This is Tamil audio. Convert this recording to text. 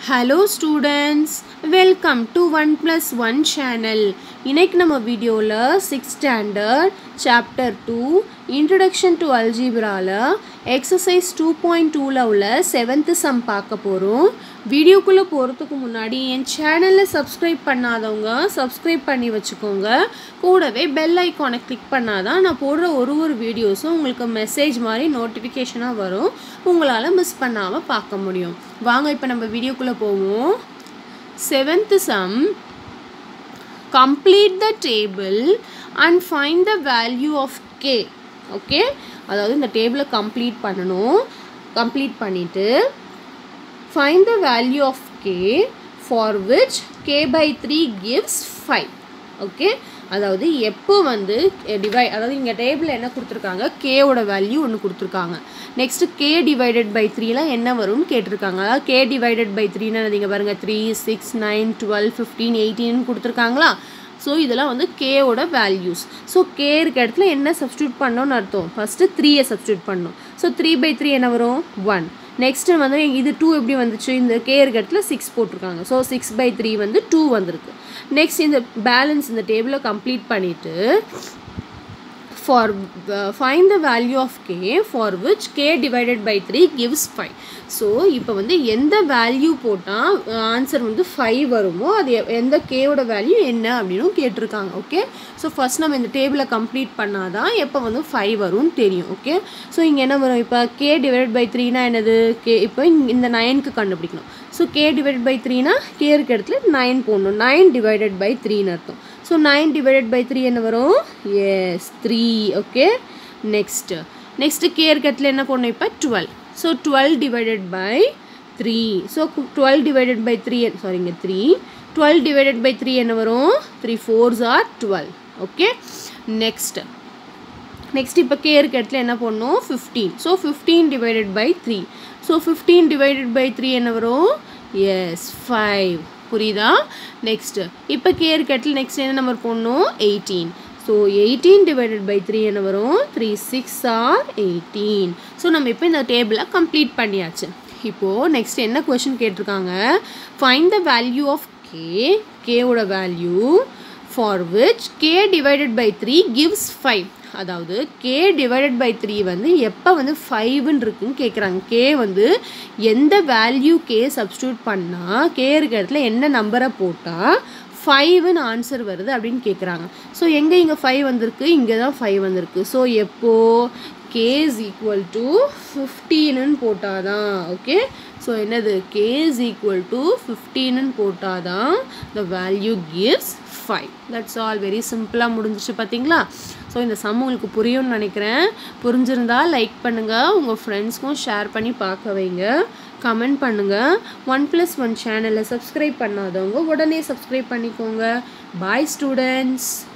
hello students welcome to one plus one channel இன்னைக்கு நம்ம வீடியோவில் six standard chapter two introduction to அல்ஜிப்ராவில் எக்ஸசைஸ் டூ பாயிண்ட் டூவில் உள்ள செவன்த்து சம் பார்க்க போகிறோம் வீடியோக்குள்ளே போகிறதுக்கு முன்னாடி என் சேனலில் சப்ஸ்கிரைப் பண்ணாதவங்க சப்ஸ்கிரைப் பண்ணி வச்சுக்கோங்க கூடவே பெல் ஐக்கானை கிளிக் பண்ணாதான் நான் போடுற ஒரு ஒரு வீடியோஸும் உங்களுக்கு மெசேஜ் மாதிரி நோட்டிஃபிகேஷனாக வரும் உங்களால் மிஸ் பண்ணாமல் பார்க்க முடியும் வாங்க இப்போ நம்ம வீடியோக்குள்ளே போவோம் seventh sum complete the table and find the value of k okay அதாவது இந்த டேபிளை கம்ப்ளீட் பண்ணணும் கம்ப்ளீட் பண்ணிவிட்டு find the value of k for which k by 3 gives 5 okay அதாவது எப்போ வந்து டிவை அதாவது இங்கே டேபிளில் என்ன கொடுத்துருக்காங்க கேவோட வேல்யூ ஒன்று கொடுத்துருக்காங்க நெக்ஸ்ட்டு கே டிவைடட் பை த்ரீலாம் என்ன வரும்னு கேட்டிருக்காங்க அதாவது கே டிவைடட் பை த்ரீனா நீங்கள் பாருங்கள் three six nine twelve fifteen eighteen கொடுத்துருக்காங்களா ஸோ இதெல்லாம் வந்து கேவோட வேல்யூஸ் ஸோ கே இருக்க இடத்துல என்ன சப்ஸ்டியூட் பண்ணோன்னு அர்த்தம் ஃபஸ்ட்டு த்ரீயை சப்ஸ்டியூட் பண்ணணும் ஸோ த்ரீ பை த்ரீ என்ன வரும் ஒன் நெக்ஸ்ட்டு வந்து இது டூ எப்படி வந்துச்சு இந்த கே இருக்க இடத்துல சிக்ஸ் போட்டிருக்காங்க ஸோ சிக்ஸ் பை த்ரீ வந்து டூ வந்திருக்கு நெக்ஸ்ட் இந்த பேலன்ஸ் இந்த டேபிளை கம்ப்ளீட் பண்ணிவிட்டு for uh, find the value of k for which k divided by 3 gives 5 so இப்போ வந்து எந்த வேல்யூ போட்டால் ஆன்சர் வந்து ஃபைவ் வருமோ அது எ- எந்த கேவோட வேல்யூ என்ன அப்படின்னு கேட்டிருக்காங்க ஓகே ஸோ ஃபஸ்ட் நம்ம இந்த டேபிளை கம்ப்ளீட் பண்ணாதான் எப்போ வந்து ஃபைவ் வரும்னு தெரியும் ஓகே ஸோ இங்கே என்ன வரும் இப்போ கே டிவைட் பை த்ரீனா என்னது கே இப்போ இங்க இந்த நைனுக்கு கண்டுபிடிக்கணும் ஸோ கே டிவைட் பை த்ரீனா கே இருக்க இடத்துல நைன் போடணும் நைன் டிவைடட் பை த்ரீன்னு அர்த்தம் so nine divided by three என்ன வரும் yes three okay next next K இருக்க இடத்துல என்ன போடணும் இப்போ twelve so twelve divided by three so twelve divided by three சாரிங்க three twelve divided by three என்ன வரும் three fours are twelve okay next next இப்போ கே இருக்க இடத்துல என்ன பண்ணணும் fifteen so fifteen divided by three so fifteen divided by three என்ன வரும் எஸ் ஃபைவ் புரியுதா நெக்ஸ்ட்டு இப்போ கே இருக்க இடத்துல நெக்ஸ்ட் என்ன நம்பர் போடணும் eighteen so eighteen divided by three என்ன வரும் three six are eighteen so நம்ம இப்போ இந்த டேபிளை கம்ப்ளீட் பண்ணியாச்சு இப்போது நெக்ஸ்ட் என்ன கொஷின் கேட்டிருக்காங்க find the value of K கேவோட value for which K divided by three gives five அதாவது கே டிவைடட் பை த்ரீ வந்து எப்போ வந்து ஃபைவ்னு இருக்குன்னு கேட்குறாங்க கே வந்து எந்த வேல்யூ கே சப்ஸ்டியூட் பண்ணால் கே இருக்க இடத்துல என்ன நம்பரை போட்டால் ஃபைவ்னு ஆன்சர் வருது அப்படின்னு கேட்குறாங்க ஸோ எங்கே இங்கே ஃபைவ் வந்திருக்கு இங்கே தான் ஃபைவ் வந்திருக்கு ஸோ எப்போ கே இஸ் ஈக்குவல் டு ஃபிஃப்டீனுன்னு போட்டால் தான் ஓகே ஸோ என்னது கே இஸ் ஈக்குவல் டு ஃபிஃப்டீனுன்னு போட்டால் தான் the value gives five that's all very சிம்பிளாக முடிஞ்சிச்சு பார்த்தீங்களா ஸோ இந்த சம் உங்களுக்கு புரியும்னு நினைக்கிறேன் புரிஞ்சிருந்தா லைக் பண்ணுங்கள் உங்கள் ஃப்ரெண்ட்ஸ்க்கும் ஷேர் பண்ணி பார்க்க வைங்க கமெண்ட் பண்ணுங்கள் ஒன் ப்ளஸ் ஒன் சேனலை சப்ஸ்கிரைப் பண்ணாதவங்க உடனே சப்ஸ்கிரைப் பண்ணிக்கோங்க பாய் ஸ்டூடெண்ட்ஸ்